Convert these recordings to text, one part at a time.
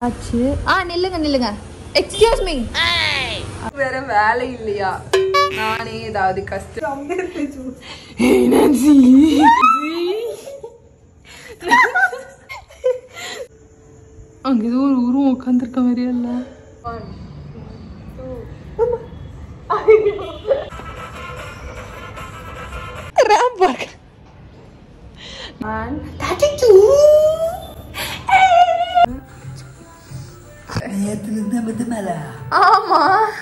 ஆச்சு ஆ நில்லுங்க நில்லுங்க எக்ஸ்கியூஸ் மீ வேற வேலை இல்லையா நானே ஏதாவது கஷ்டம் அங்க ஏதோ ஒரு உருவம் உட்காந்துருக்க மாதிரியே இல்ல ஆமா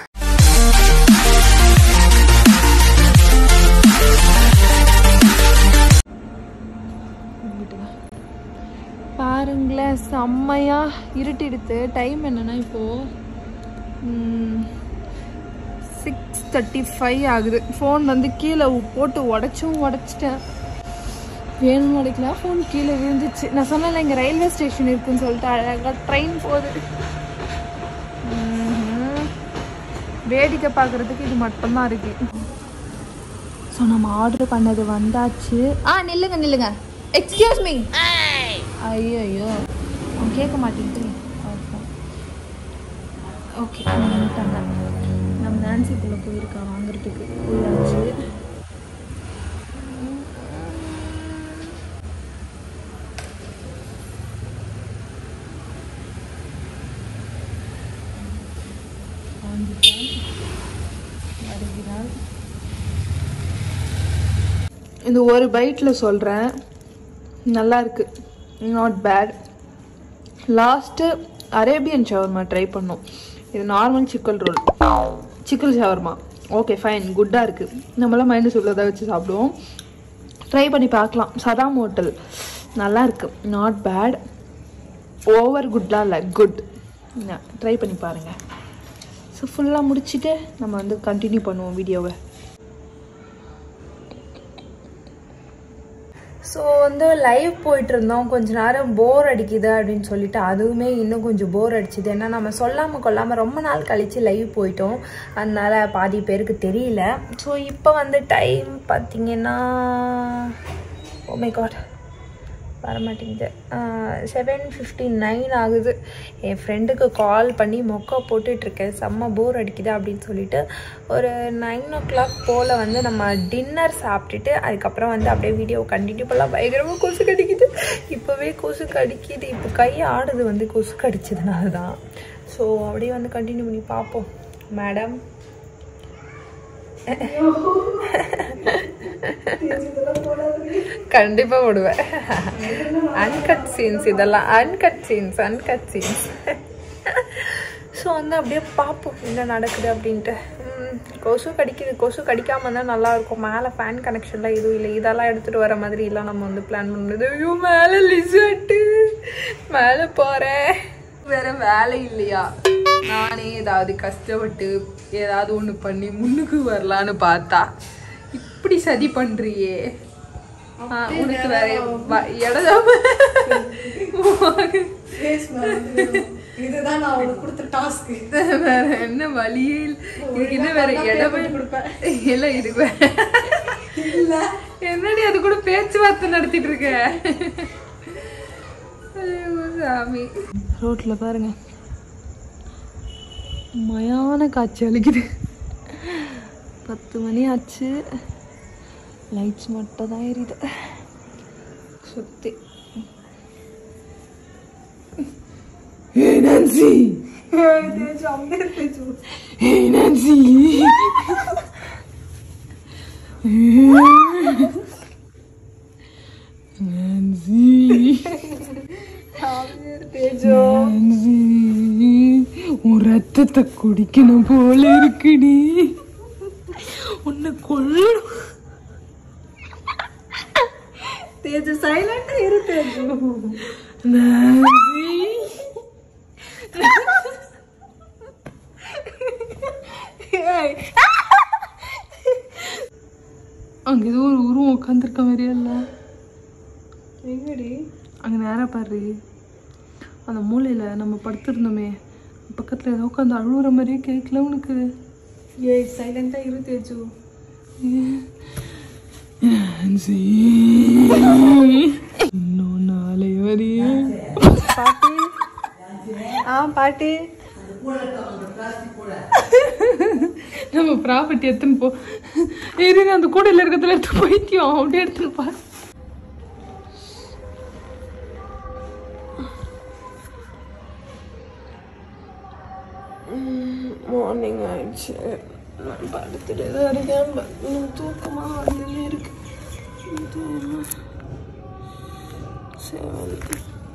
பாருங்களேன் செம்மையா இருட்டிடுத்து டைம் என்னன்னா இப்போ சிக்ஸ் தேர்ட்டி ஃபைவ் ஆகுது ஃபோன் வந்து கீழே போட்டு உடச்சும் உடச்சிட்டேன் வேணும் உடைக்கல ஃபோன் கீழே விழுந்துச்சு நான் சொன்னேன்ல இங்கே ரயில்வே ஸ்டேஷன் இருக்குன்னு சொல்லிட்டு அழகாக ட்ரெயின் போகுது ம்ஹும். வேடிக்கை பார்க்குறதுக்கு இது மட்டும்தான் இருக்கு ஸோ நம்ம ஆர்டர் பண்ணது வந்தாச்சு ஆ நில்லுங்க நில்லுங்க எக்ஸ்கியூஸ் மீ ஐயோ ஐயோ அவன் கேட்க மாட்டேங்குது ஓகே வந்துட்டாங்க நம்ம நான்சிக்குள்ளே போயிருக்கா வாங்குறதுக்கு போயாச்சு வந்துட்டான் வருகிறான் இந்த ஒரு பைட்டில் சொல்கிறேன் நல்லா இருக்கு not bad last Arabian shawarma try பண்ணோம் இது நார்மல் சிக்கல் ரோல் சிக்கல் ஷவர்மா ஓகே ஃபைன் குட்டாக இருக்குது நம்மளாம் மைனஸ் உள்ளதை வச்சு சாப்பிடுவோம் ட்ரை பண்ணி பார்க்கலாம் சதாம் ஹோட்டல் நல்லா இருக்கு நாட் பேட் ஓவர் குட்லாம் இல்லை குட் ட்ரை பண்ணி பாருங்கள் ஸோ ஃபுல்லாக முடிச்சுட்டு நம்ம வந்து கண்டினியூ பண்ணுவோம் வீடியோவை ஸோ வந்து லைவ் போயிட்டு இருந்தோம் கொஞ்ச நேரம் போர் அடிக்குது அப்படின்னு சொல்லிட்டு அதுவுமே இன்னும் கொஞ்சம் போர் அடிச்சுது ஏன்னா நம்ம சொல்லாமல் கொள்ளாமல் ரொம்ப நாள் கழித்து லைவ் போயிட்டோம் அதனால பாதி பேருக்கு தெரியல ஸோ இப்போ வந்து டைம் பார்த்தீங்கன்னா ஓ மை காட் வர மாட்டேங்குது செவன் ஃபிஃப்டி நைன் ஆகுது என் ஃப்ரெண்டுக்கு கால் பண்ணி மொக்கா போட்டுட்ருக்கேன் செம்ம போர் அடிக்குது அப்படின்னு சொல்லிட்டு ஒரு நைன் ஓ கிளாக் போல் வந்து நம்ம டின்னர் சாப்பிட்டுட்டு அதுக்கப்புறம் வந்து அப்படியே வீடியோ கண்டினியூ பண்ணலாம் பயங்கரமாக கொசு கடிக்குது இப்போவே கொசு கடிக்குது இப்போ கை ஆடுது வந்து கொசு கடிச்சதுனால தான் ஸோ அப்படியே வந்து கண்டினியூ பண்ணி பார்ப்போம் மேடம் கண்டிப்பா போடுவேன் அன்கட் சீன்ஸ் இதெல்லாம் uncut scenes uncut scenes so வந்து அப்படியே பார்ப்போம் என்ன நடக்குது அப்படின்ட்டு ம், கொசு கடிக்குது கொசு கடிக்காம இருந்தால் நல்லா இருக்கும் மேலே ஃபேன் கனெக்ஷன்லாம் எதுவும் இல்லை இதெல்லாம் எடுத்துட்டு வர மாதிரி எல்லாம் நம்ம வந்து பிளான் பண்ணுறது ஐயோ மேலே லிசர்ட்டு மேலே போகிறேன் வேற வேலை இல்லையா நானே ஏதாவது கஷ்டப்பட்டு ஏதாவது ஒண்ணு பண்ணி முன்னுக்கு வரலான்னு பார்த்தா இப்படி சதி பண்றியே ஆ, உனக்கு வேற வ- இடம் இதுதான் நான் உனக்கு கொடுத்த டாஸ்க் வேற என்ன வழியே இல்ல. இதுக்கு என்ன வேற இடமே இல்ல இது வே- என்னடி அது கூட பேச்சுவார்த்தை நடத்திட்டு இருக்க ஐயோ, சாமி ரோட்டில் பாருங்க மயான காட்சி அளிக்குது பத்து மணி ஆச்சு லைட்ஸ் மட்டும் தான் எரியுது சுத்தி ஏய் நான்சி ஏய் நான்சி நான்சி நான்சி உன் ரத்தத்தை குடிக்கணும் போல இருக்குடி உன்னை கொல்லணும் தேஜு சைலண்டா இரு தேஜு நான்சி அங்கே ஏதோ ஒரு உருவம் உட்காந்துருக்க மாதிரியே இல்லை எங்கடி அங்கே நேராக பாரு அந்த மூலையில் நம்ம படுத்திருந்தோமே பக்கத்தில் ஏதோ உட்காந்து அழுகுற மாதிரியே கேட்கல உனக்கு ஏய் சைலண்டா இரு தேஜு நான்சி இன்னும் நாளை வரையே பாட்டி ஆ பாட்டு நம்ம ப்ராப்பர்ட்டி எடுத்துன்னு போ இருங்க அந்த கூடையில் இருக்கிறதுல எடுத்து போயிட்டியும் அப்படியே எடுத்துன்னு பா மார்னிங் ஆயிடுச்சு நான் படுத்துட்டு தான் இருக்கேன் but இன்னும் தூக்கமா வந்துட்டே இருக்கு செவன்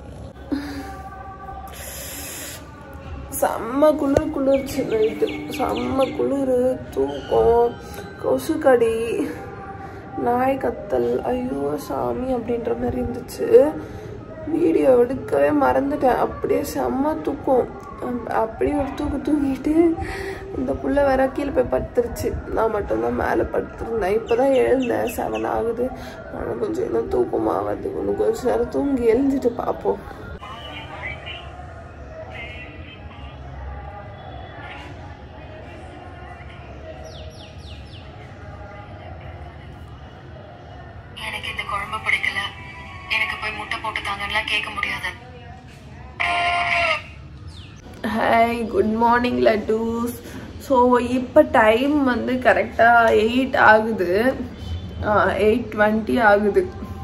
செம்ம குளிர் குளிர்ச்சி நைட்டு செம்ம குளிர் தூக்கம் கொசுக்கடி நாய் கத்தல் ஐயோ சாமி அப்படின்ற மாதிரி இருந்துச்சு வீடியோ எடுக்கவே மறந்துட்டேன் அப்படியே செம்ம தூக்கம் அப்~ அப்படியே ஒரு தூக்கு தூங்கிட்டு இந்த புள்ள வேற கீழே போய் படுத்துருச்சு நான் மட்டும்தான் மேலே படுத்துருந்தேன் இப்போதான் எழுந்தேன் செவன் ஆகுது ஆனால் கொஞ்சம் இன்னும் தூக்கமாக வருது இன்னும் கொஞ்சம் நேரம் தூங்கி எழுந்துட்டு பார்ப்போம் எனக்கு இந்த குழம்பு பிடிக்கல எனக்கு போய் முட்டை போட்டு தாங்கலாம் கேட்க முடியாது ஹாய் குட் மார்னிங் லட்டூஸ் ஸோ இப்போ டைம் வந்து கரெக்டாக எயிட் ஆகுது எயிட் டுவெண்ட்டி ஆகுது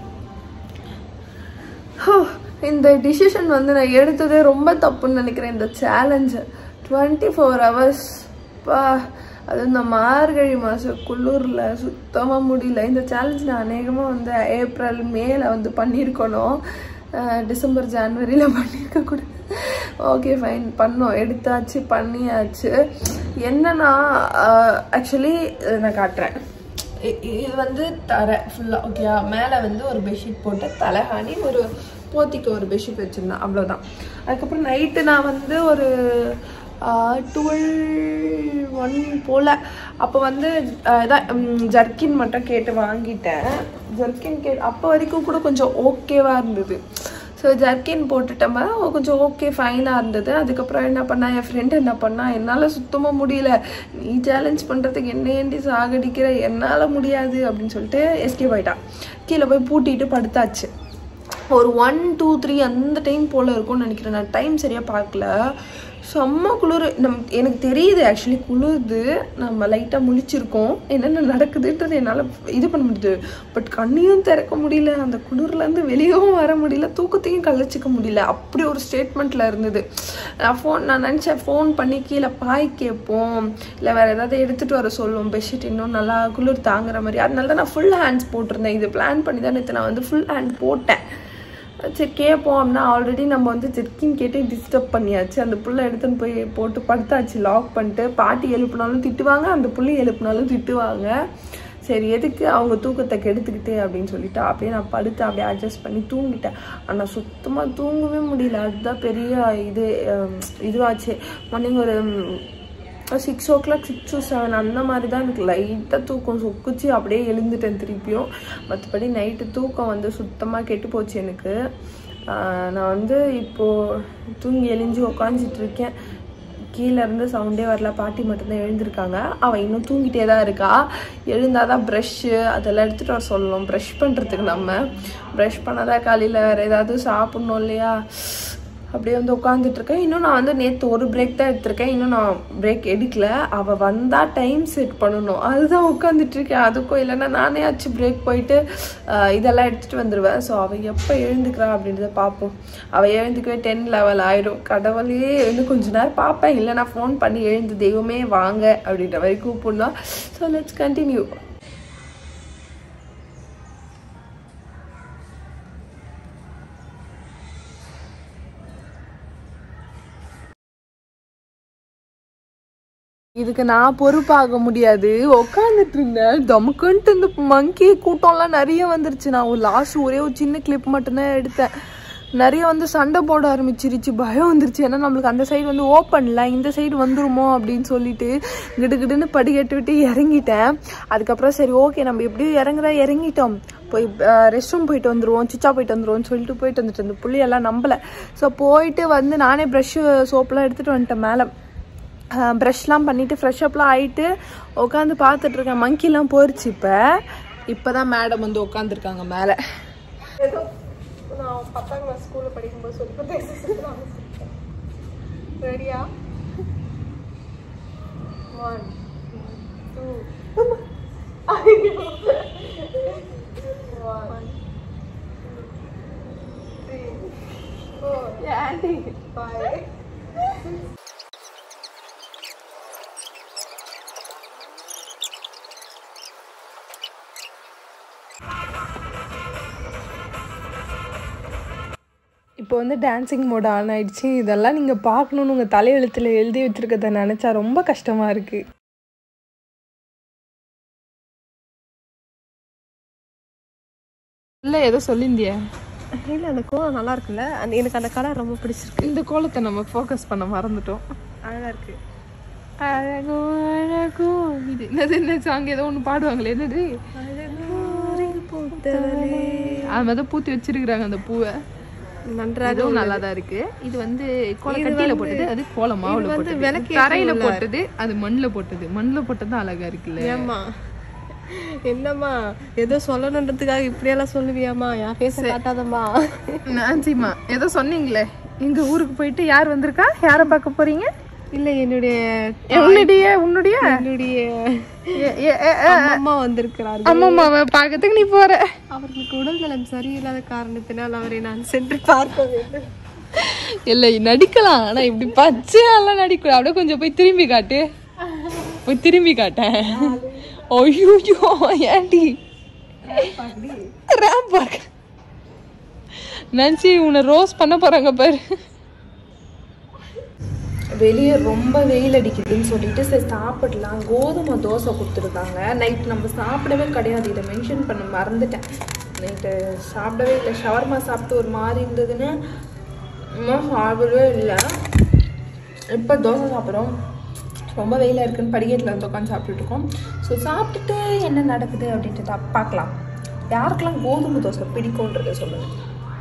ஹோ, இந்த டிசிஷன் வந்து நான் எடுத்ததே ரொம்ப தப்புன்னு நினைக்கிறேன் இந்த சேலஞ்சு டுவெண்ட்டி ஃபோர் ஹவர்ஸ் பா அது இந்த மார்கழி மாதம் குளிரில் சுத்தமாக முடியல இந்த சேலஞ்ச் நான் அநேகமாக வந்து ஏப்ரல் மேல வந்து பண்ணியிருக்கணும் அஹ் டிசம்பர் ஜான்வரியில் பண்ணியிருக்க கூட ஓகே ஃபைன் பண்ணோம் எடுத்தாச்சு பண்ணியாச்சு என்னன்னா ஆக்சுவலி நான் காட்டுறேன் இ- இது வந்து தரை ஃபுல்லாக ஓகேயா மேலே வந்து ஒரு பெட்ஷீட் போட்டு தலைகாணி ஒரு போத்திக்கு ஒரு பெட்ஷீட் வச்சுருந்தேன் அவ்வளோதான் அதுக்கப்புறம் நைட்டு நான் வந்து ஒரு டுவெல் ஒன் போல் அப்போ வந்து ஆஹ் இதான் ஜர்க்கின் மட்டும் கேட்டு வாங்கிட்டேன் ஜர்க்கின் கே அப்போ வரைக்கும் கூட கொஞ்சம் ஓகேவாக இருந்தது ஸோ ஜர்க்கின் போட்டுட்டோம்னா கொஞ்சம் ஓகே ஃபைனாக இருந்தது அதுக்கப்புறம் என்ன பண்ணா என் ஃப்ரெண்ட் என்ன பண்ணா என்னால் சுத்தமாக முடியல நீ சேலஞ்ச் பண்ணுறதுக்கு என்ன ஏண்டி சாகடிக்கிற என்னால் முடியாது அப்படின்னு சொல்லிட்டு எஸ்கேப் ஆயிட்டான் கீழே போய் பூட்டிட்டு படுத்தாச்சு ஒரு ஒன் டூ த்ரீ அந்த டைம் போல் இருக்கும்னு நினைக்கிறேன் நான் டைம் சரியாக பார்க்கல செம்ம குளிர் நம் எனக்கு தெரியுது ஆக்சுவலி குளிருது நம்ம லைட்டாக முழிச்சிருக்கோம் என்னென்ன நடக்குதுன்றது என்னால் இது பண்ண முடியுது பட் கண்ணையும் திறக்க முடியல அந்த குளிர்லேருந்து வெளியவும் வர முடியல தூக்கத்தையும் கழிச்சிக்க முடியல அப்படி ஒரு ஸ்டேட்மெண்ட்டில் இருந்தது நான் ஃபோன் நான் நினச்சேன் ஃபோன் பண்ணி கீழே பாய் கேட்போம் இல்லை வேறு ஏதாவது எடுத்துகிட்டு வர சொல்லுவோம் பெட்ஷீட் இன்னும் நல்லா குளிர் தாங்குற மாதிரி அதனால தான் நான் ஃபுல் ஹேண்ட்ஸ் போட்டிருந்தேன் இது பிளான் பண்ணி தான் நேற்று நான் வந்து ஃபுல் ஹேண்ட் போட்டேன் சரி கேட்போம் அப்படின்னா ஆல்ரெடி நம்ம வந்து ஜெர்க்கின் கேட்டு டிஸ்டர்ப் பண்ணியாச்சு அந்த புள்ள எடுத்துன்னு போய் போட்டு படுத்தாச்சு லாக் பண்ணிட்டு பாட்டி எழுப்புனாலும் திட்டுவாங்க அந்த புள்ளி எழுப்புனாலும் திட்டுவாங்க சரி எதுக்கு அவங்க தூக்கத்தை கெடுத்துக்கிட்டு அப்படின்னு சொல்லிட்டு அப்படியே நான் படுத்து அப்படியே அட்ஜஸ்ட் பண்ணி தூங்கிட்டேன் ஆனால் சுத்தமாக தூங்கவே முடியல அதுதான் பெரிய இது ஹம், இதுவாச்சு மார்னிங் ஒரு six o'clock six to seven அந்த மாதிரி தான் எனக்கு லைட்டாக தூக்கம் சொக்குச்சு அப்படியே எழுந்துட்டேன் திருப்பியும் மற்றபடி நைட்டு தூக்கம் வந்து சுத்தமாக கெட்டு போச்சு எனக்கு ஆஹ் நான் வந்து இப்போது தூங்கி எழிஞ்சு உக்காந்துட்டு இருக்கேன் கீழே இருந்து சவுண்டே வரல பாட்டி மட்டும்தான் எழுந்திருக்காங்க அவள் இன்னும் தூங்கிட்டே தான் இருக்கா எழுந்தால் தான் ப்ரஷ்ஷு அதெல்லாம் எடுத்துகிட்டு வர சொல்லணும் ப்ரஷ் பண்ணுறதுக்கு நம்ம ப்ரஷ் பண்ணாதான் காலையில் வேறு ஏதாவது சாப்பிட்ணும் இல்லையா அப்படியே வந்து உட்காந்துட்டு இருக்கேன் இன்னும் நான் வந்து நேற்று ஒரு பிரேக் தான் எடுத்திருக்கேன் இன்னும் நான் பிரேக் எடுக்கல அவள் வந்தால் டைம் செட் பண்ணணும் அதுதான் உட்காந்துட்டு இருக்கேன் அதுக்கும் இல்லைன்னா நானே ஆச்சு பிரேக் போயிட்டு ஆஹ், இதெல்லாம் எடுத்துகிட்டு வந்துடுவேன் ஸோ அவள் எப்போ எழுந்துக்கிறா அப்படின்றத பார்ப்போம் அவள் எழுந்துக்கவே டென் லெவல் ஆயிடும் கடவுளையே எழுந்து கொஞ்ச நேரம் பார்ப்பேன் இல்லை நான் ஃபோன் பண்ணி எழுந்து தெய்வமே வாங்க அப்படின்ற மாதிரி கூப்பிடணும் ஸோ லெட்ஸ் கண்டினியூ இதுக்கு நான் பொறுப்பாக முடியாது உட்காந்துட்டு இருந்தேன் தமக்குன்ட்டு இந்த மங்கி கூட்டம்லாம் நிறைய வந்துருச்சு நான் ஒரு லாஸ்ட் ஒரே ஒரு சின்ன கிளிப் மட்டும்தான் எடுத்தேன் நிறைய வந்து சண்டை போட ஆரம்பிச்சிருச்சு பயம் வந்துருச்சு ஏன்னா நம்மளுக்கு அந்த சைடு வந்து ஓப்பன்ல இந்த சைடு வந்துருமோ அப்படின்னு சொல்லிட்டு கிடுகிடுன்னு படிக்கட்டு விட்டு இறங்கிட்டேன் அதுக்கப்புறம் சரி ஓகே நம்ம எப்படியும் இறங்குறா இறங்கிட்டோம் போய் ரெஸ்ட் ரூம் போயிட்டு வந்துருவோம் சிச்சா போயிட்டு வந்துருவோம்னு சொல்லிட்டு போயிட்டு வந்துட்டு இந்த புள்ளியெல்லாம் நம்பல ஸோ போயிட்டு வந்து நானே ப்ரஷ்ஷு சோப்பெல்லாம் எடுத்துட்டு வந்துட்டேன் மேலே ப்ரஷ்லாம் பண்ணிட்டு ஃப்ரெஷ் அப்லாம் ஆயிட்டு உட்காந்து பார்த்துட்டு இருக்கேன் மங்கிலாம் போயிருச்சு இப்போ இப்போ தான் மேடம் வந்து உட்காந்துருக்காங்க மேலே ஏதோ நான் பத்தாம் கிளாஸ் ஸ்கூலில் படிக்கும்போது சொல்லி ரெடியா one two one three four five இப்போ வந்து டான்சிங் மோட் ஆன் ஆயிடுச்சு இதெல்லாம் நீங்கள் பார்க்கணுன்னு உங்கள் தலையெழுத்தில் எழுதி வச்சிருக்கத நினச்சா ரொம்ப கஷ்டமாக இருக்குது இல்லை ஏதோ சொல்லியிருந்தியா இல்லை அந்த கோலம் நல்லா இருக்குல்ல அந்த எனக்கு அந்த கலர் ரொம்ப பிடிச்சிருக்கு இந்த கோலத்தை நம்ம ஃபோக்கஸ் பண்ண மறந்துட்டோம் அழகா இருக்கு அழகோ அழகோ இது என்னது என்ன சாங் ஏதோ ஒன்று பாடுவாங்களே என்னது அது மாதிரி பூத்தி வச்சிருக்கிறாங்க அந்த பூவை நன்றாக அதுவும் நல்லா தான் இருக்கு இது வந்து கோல கட்டியில போட்டது அது கோல மாவுல வந்து போட்டது விளக்கு தரையில போட்டது அது மண்ணுல போட்டது மண்ணுல போட்டது அழகா இருக்குல்ல ஏம்மா என்னம்மா ஏதோ சொல்லணுன்றதுக்காக இப்படியெல்லாம் சொல்லுவியாம்மா என் ஃபேஸ காட்டாதம்மா நான்சிமா ஏதோ சொன்னீங்களே எங்க ஊருக்கு போயிட்டு யார் வந்திருக்கா யாரை பார்க்க போறீங்க இல்ல என்னுடைய உன்னுடைய உன்னுடைய என்னுடைய ஏ- ஏ- ஏ- ஏ- அம்மா வந்திருக்கிறார் அம்மாமாவை பார்க்கறதுக்கு நீ போற அவர்களுக்கு உடல் நலம் சரியில்லாத காரணத்தினால் அவரை நான் சென்று பார்க்க வேண்டும் இல்லை நடிக்கலாம் ஆனா இப்படி பச்சையெல்லாம் நடிக்கூடாது அப்படியே கொஞ்சம் போய் திரும்பி காட்டு போய் திரும்பி காட்டேன் ஐயோ ஏன்டி ரேம் பார்க்க நான்சி உன்னை ரோஸ் பண்ண போறாங்க பாரு வெளியே ரொம்ப வெயில் அடிக்குதுன்னு சொல்லிட்டு சரி சாப்பிடலாம் கோதுமை தோசை கொடுத்துருக்காங்க நைட் நம்ம சாப்பிடவே கிடையாது இதை மென்ஷன் பண்ண மறந்துட்டேன் நைட்டு சாப்பிடவே இல்லை ஷவர்மா சாப்பிட்டு ஒரு மாதிரி இருந்ததுன்னு இன்னும் சாப்பிடவே இல்லை இப்போ தோசை சாப்பிட்றோம் ரொம்ப வெயிலாக இருக்குன்னு படிக்கட்டில் வந்து உட்காந்து சாப்பிட்டுட்டு இருக்கோம் ஸோ சாப்பிட்டுட்டு என்ன நடக்குது அப்படின்றத பார்க்கலாம் யாருக்கெல்லாம் கோதுமை தோசை பிடிக்கும்ன்றதை சொல்லுங்கள்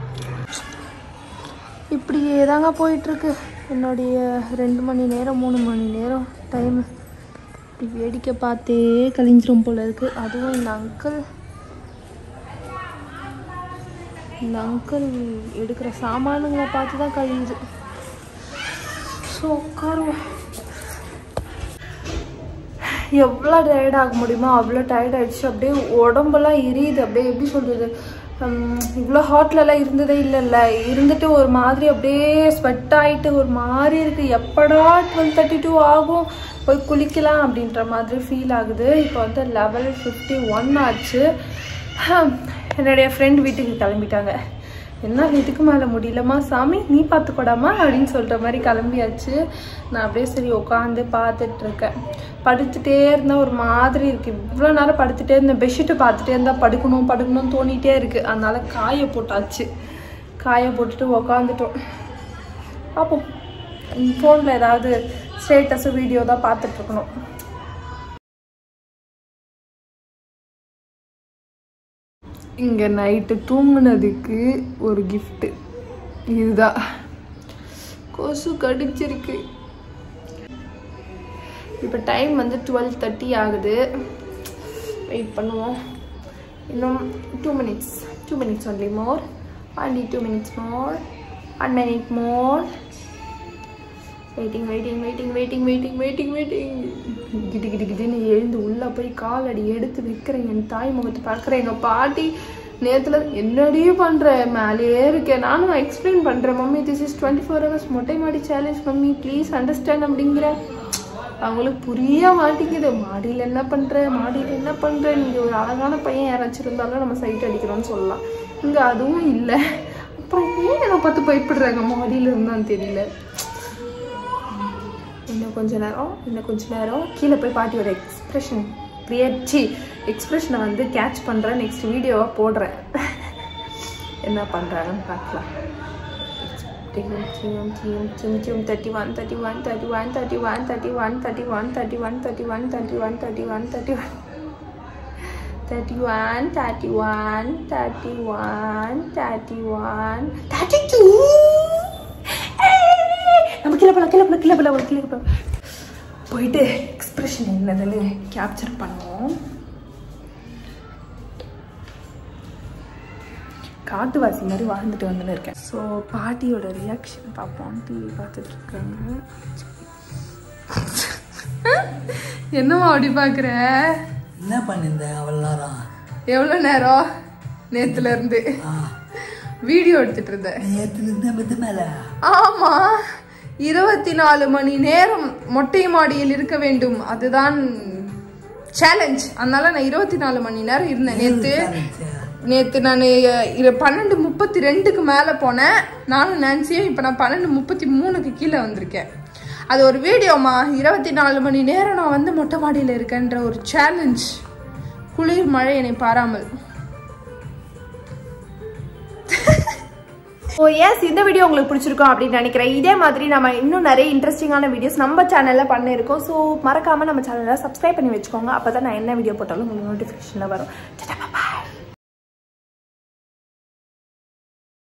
இப்படியே தாங்க போயிட்டுருக்கு என்னுடைய ரெண்டு மணி நேரம் மூணு மணி நேரம் டைம் இப்படி வேடிக்கை பார்த்தே கழிஞ்சிரும் போல இருக்கு அதுவும் இந்த அங்கிள் இந்த அங்கிள் எடுக்கிற சாமானுங்களை பார்த்து தான் கழியுது ஸோ உட்காருவோம் எவ்வளோ டயர்ட் ஆக முடியுமோ அவ்வளோ டயர்ட் ஆயிடுச்சு அப்படியே உடம்பெல்லாம் எரியுது அப்படியே எப்படி சொல்கிறது இவ்வளோ ஹாட்லலாம் இருந்ததே இல்லைல்ல இருந்துட்டு ஒரு மாதிரி அப்படியே ஸ்வெட் ஆகிட்டு ஒரு மாதிரி இருக்குது எப்படா டுவெல் தேர்ட்டி டூ ஆகும் போய் குளிக்கலாம் அப்படின்ற மாதிரி ஃபீல் ஆகுது இப்போ வந்து லெவல் ஃபிஃப்டி ஒன் ஆச்சு ஹம், என்னுடைய ஃப்ரெண்ட் வீட்டுக்கு கிளம்பிட்டாங்க என்ன இதுக்கு மேலே முடியலம்மா சாமி நீ பார்த்துக்கூடாமா அப்படின்னு சொல்கிற மாதிரி கிளம்பியாச்சு நான் அப்படியே சரி உட்காந்து பார்த்துட்டு இருக்கேன் படுத்துட்டே இருந்தால் ஒரு மாதிரி இருக்குது இவ்வளோ நேரம் படுத்துட்டே இருந்தேன் பெட்ஷீட்டை பார்த்துட்டே இருந்தால் படுக்கணும் படுக்கணும்னு தோணிட்டே இருக்குது அதனால காய போட்டாச்சு காய போட்டுட்டு உக்காந்துட்டோம் பார்ப்போம் ஃபோனில் ஏதாவது ஸ்டேட்டஸு வீடியோ தான் பார்த்துட்ருக்கணும் இங்கே நைட்டு தூங்குனதுக்கு ஒரு gift இதுதான் கொசு கடிச்சிருக்கு இப்போ டைம் வந்து டுவெல் தேர்ட்டி ஆகுது வெயிட் பண்ணுவோம் இன்னும் two minutes two minutes only more only two minutes more one minute more waiting waiting waiting waiting waiting waiting waiting கிடு கிடு கிடுன்னு எழுந்து உள்ளே போய் காலடி எடுத்து வைக்கிறேன் என் தாய் முகத்தை பார்க்குறேன் எங்கள் பாட்டி நேத்துல என்னடி பண்ணுற மேலேயே இருக்கேன் நானும் எக்ஸ்பிளைன் பண்ணுறேன் mummy this is twenty four hours மொட்டை மாடி சேலஞ்ச் மம்மி ப்ளீஸ் அண்டர்ஸ்டாண்ட் அப்படிங்கிற அவங்களுக்கு புரிய மாட்டேங்குது மாடியில் என்ன பண்ணுற மாடியில் என்ன பண்ணுற நீங்கள் ஒரு அழகான பையன் யாராச்சும் இருந்தாலும் நம்ம சைட் அடிக்கிறோம்னு சொல்லலாம் இங்கே அதுவும் இல்லை அப்புறம் ஏன் என்னை பார்த்து பயப்படுறாங்க மாடியில் இருந்தான்னு தெரியல இன்னும் கொஞ்ச நேரம் இன்னும் கொஞ்ச நேரம் கீழே போய் பாட்டியோட எக்ஸ்ப்ரெஷன் கிரியேட்சி எக்ஸ்ப்ரெஷனை வந்து கேட்ச் பண்ணுறேன் நெக்ஸ்ட் வீடியோவாக போடுறேன் என்ன பண்ணுறாங்கன்னு பார்க்கலாம் thirty one thirty one thirty one thirty one thirty one thirty one thirty one thirty one thirty one thirty one thirty one thirty one thirty one thirty one thirty one thirty two நம்ம கீழே போகலாம் கீழே போகலாம் கீழே போகலாம் கீழே போகலாம் போயிட்டு எக்ஸ்பிரஷன் என்னதுன்னு கேப்சர் பண்ணுவோம் காட்டுவாசி மாதிரி வாழ்ந்துட்டு வந்துன்னு இருக்கேன் ஸோ பாட்டியோட ரியாக்ஷன் பார்ப்போம் டிவி பார்த்துட்டு இருக்காங்க என்னம்மா அப்படி பார்க்குற என்ன பண்ணிருந்த அவ்வளோ நேரம் எவ்வளோ நேரம் நேத்துல இருந்து வீடியோ எடுத்துட்டு இருந்தேன் நேற்று இருந்த மித்த மேலே ஆமா இருபத்தி நாலு மணி நேரம் மொட்டை மாடியில் இருக்க வேண்டும் அதுதான் சேலஞ்ச் அதனால நான் இருபத்தி நாலு மணி நேரம் இருந்தேன் நேத்து நேத்து நான் பன்னெண்டு முப்பத்தி ரெண்டுக்கு மேல போனேன் நானும் நினைச்சேன் இப்ப நான் பன்னெண்டு முப்பத்தி மூணுக்கு கீழே வந்திருக்கேன் அது ஒரு வீடியோமா இருபத்தி நாலு மணி நேரம் நான் வந்து மொட்டை மாடியில் இருக்கேன்ற ஒரு சேலஞ்ச் குளிர் மழை என்னை பாராமல் ஓ எஸ் இந்த வீடியோ உங்களுக்கு பிடிச்சிருக்கும் அப்படின்னு நினைக்கிறேன் இதே மாதிரி நம்ம இன்னும் நிறைய இன்ட்ரெஸ்டிங்கான வீடியோஸ் நம்ம சேனலில் பண்ணியிருக்கோம் ஸோ மறக்காமல் நம்ம சேனலை சப்ஸ்கிரைப் பண்ணி வச்சுக்கோங்க அப்போ தான் நான் என்ன வீடியோ போட்டாலும் உங்களுக்கு நோட்டிஃபிகேஷனில் வரும்